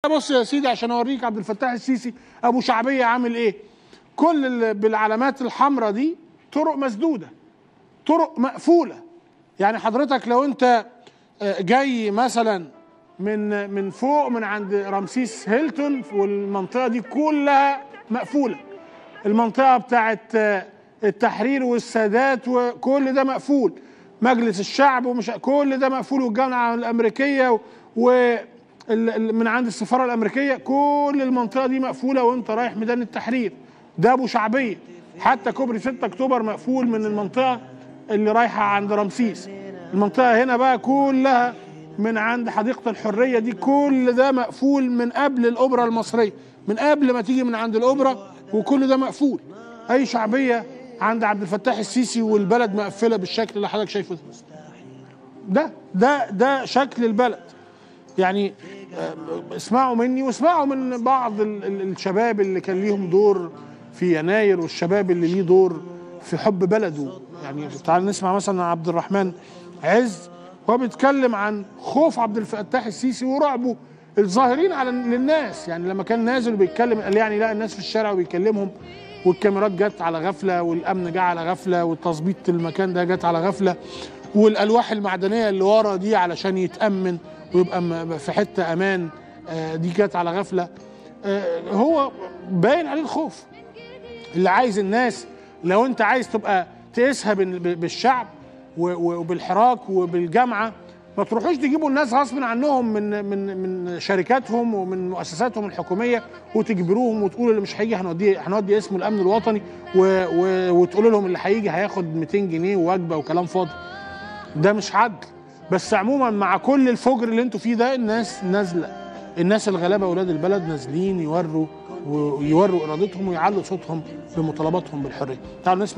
بص يا سيدي عشان اوريك عبد الفتاح السيسي ابو شعبيه عامل ايه كل ال- بالعلامات الحمراء دي طرق مسدوده طرق مقفوله يعني حضرتك لو انت آه، جاي مثلا من من فوق من عند رمسيس هيلتون والمنطقه دي كلها مقفوله المنطقه بتاعت آه، التحرير والسادات وكل ده مقفول مجلس الشعب ومش كل ده مقفول والجامعه الامريكيه و- و ال- ال- من عند السفاره الامريكيه كل المنطقه دي مقفوله وانت رايح ميدان التحرير ده ابو شعبيه حتى كوبري 6 اكتوبر مقفول من المنطقه اللي رايحه عند رمسيس المنطقه هنا بقى كلها من عند حديقه الحريه دي كل ده مقفول من قبل الاوبرا المصريه من قبل ما تيجي من عند الاوبرا وكل ده مقفول اي شعبيه عند عبد الفتاح السيسي والبلد مقفله بالشكل اللي حضرتك شايفه ده ده ده ده شكل البلد يعني آه، اسمعوا مني واسمعوا من بعض ال- ال- الشباب اللي كان ليهم دور في يناير والشباب اللي ليه دور في حب بلده يعني تعال نسمع مثلا عن عبد الرحمن عز هو بيتكلم عن خوف عبد الفتاح السيسي ورعبه الظاهرين على للناس يعني لما كان نازل وبيتكلم قال يعني لا الناس في الشارع وبيكلمهم والكاميرات جت على غفله والامن جه على غفله والتظبيط المكان ده جت على غفله والالواح المعدنيه اللي ورا دي علشان يتامن ويبقى م- في حته امان آه، دي جت على غفله آه، هو باين عليه الخوف اللي عايز الناس لو انت عايز تبقى تقيسها بال- ب- بالشعب و- و- وبالحراك وبالجامعه ما تروحوش تجيبوا الناس غصب عنهم من من من شركاتهم ومن مؤسساتهم الحكوميه وتجبروهم وتقولوا اللي مش هيجي هنوديه هنودي اسمه الامن الوطني و و وتقولوا لهم اللي هيجي هياخد 200 جنيه ووجبه وكلام فاضي ده مش عدل بس عموما مع كل الفجر اللي انتوا فيه ده الناس نازله الناس الغلابه اولاد البلد نازلين يوروا ويوروا ارادتهم ويعلوا صوتهم بمطالباتهم بالحريه تعالوا نسمع